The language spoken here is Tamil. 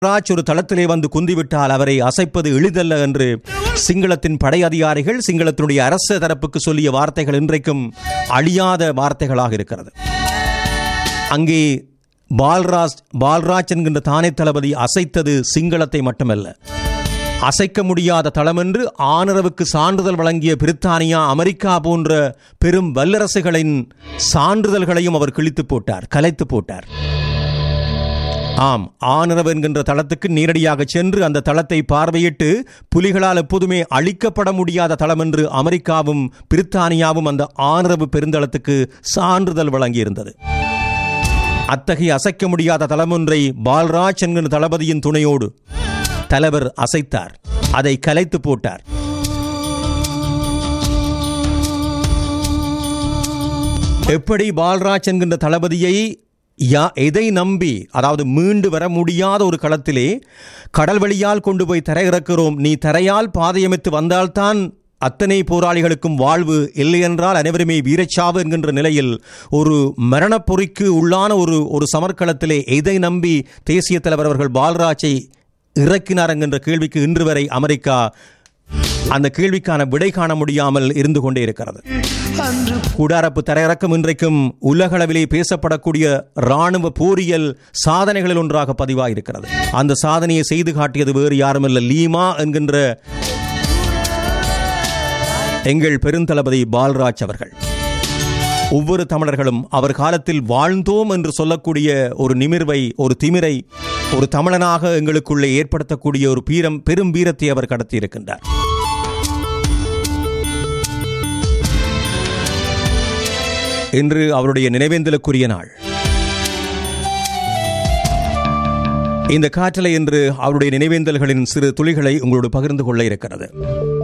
ராஜ் ஒரு தளத்திலே வந்து குந்திவிட்டால் அவரை அசைப்பது எளிதல்ல என்று சிங்களத்தின் படை அதிகாரிகள் சிங்களத்தினுடைய அரச தரப்புக்கு சொல்லிய வார்த்தைகள் இன்றைக்கும் அழியாத வார்த்தைகளாக இருக்கிறது அங்கே பால்ராஜ் பால்ராஜ் என்கின்ற தானே தளபதி அசைத்தது சிங்களத்தை மட்டுமல்ல அசைக்க முடியாத தளம் என்று ஆனரவுக்கு சான்றிதழ் வழங்கிய பிரித்தானியா அமெரிக்கா போன்ற பெரும் வல்லரசுகளின் சான்றிதழ்களையும் அவர் கிழித்து போட்டார் கலைத்து போட்டார் ஆம் ஆனரவு என்கின்ற தளத்துக்கு நேரடியாக சென்று அந்த தளத்தை பார்வையிட்டு புலிகளால் எப்போதுமே அழிக்கப்பட முடியாத தளம் என்று அமெரிக்காவும் பிரித்தானியாவும் அந்த ஆனரவு பெருந்தளத்துக்கு சான்றிதழ் வழங்கியிருந்தது அத்தகைய அசைக்க முடியாத தளம் ஒன்றை பால்ராஜ் என்கிற தளபதியின் துணையோடு தலைவர் அசைத்தார் அதை கலைத்து போட்டார் எப்படி பால்ராஜ் என்கின்ற தளபதியை யா எதை நம்பி அதாவது மீண்டு வர முடியாத ஒரு களத்திலே கடல் வழியால் கொண்டு போய் தரையிறக்கிறோம் நீ தரையால் பாதையமைத்து வந்தால்தான் அத்தனை போராளிகளுக்கும் வாழ்வு இல்லையென்றால் அனைவருமே வீரச்சாவு என்கின்ற நிலையில் ஒரு மரணப்பொறிக்கு உள்ளான ஒரு ஒரு சமர்க்களத்திலே எதை நம்பி தேசிய தலைவர் அவர்கள் பால்ராஜை இறக்கினார் என்கின்ற கேள்விக்கு இன்று வரை அமெரிக்கா அந்த கேள்விக்கான விடை காண முடியாமல் இருந்து கொண்டே இருக்கிறது கூடாரப்பு தரையிறக்கம் இன்றைக்கும் உலகளவிலே பேசப்படக்கூடிய ராணுவ போரியல் சாதனைகளில் ஒன்றாக பதிவாயிருக்கிறது அந்த சாதனையை செய்து காட்டியது வேறு யாருமல்ல லீமா என்கின்ற எங்கள் பெருந்தளபதி பால்ராஜ் அவர்கள் ஒவ்வொரு தமிழர்களும் அவர் காலத்தில் வாழ்ந்தோம் என்று சொல்லக்கூடிய ஒரு நிமிர்வை ஒரு திமிரை ஒரு தமிழனாக எங்களுக்குள்ளே ஏற்படுத்தக்கூடிய ஒரு பீரம் பெரும் வீரத்தை அவர் கடத்தியிருக்கின்றார் இன்று அவருடைய நினைவேந்தலுக்குரிய நாள் இந்த காற்றலை என்று அவருடைய நினைவேந்தல்களின் சிறு துளிகளை உங்களோடு பகிர்ந்து கொள்ள இருக்கிறது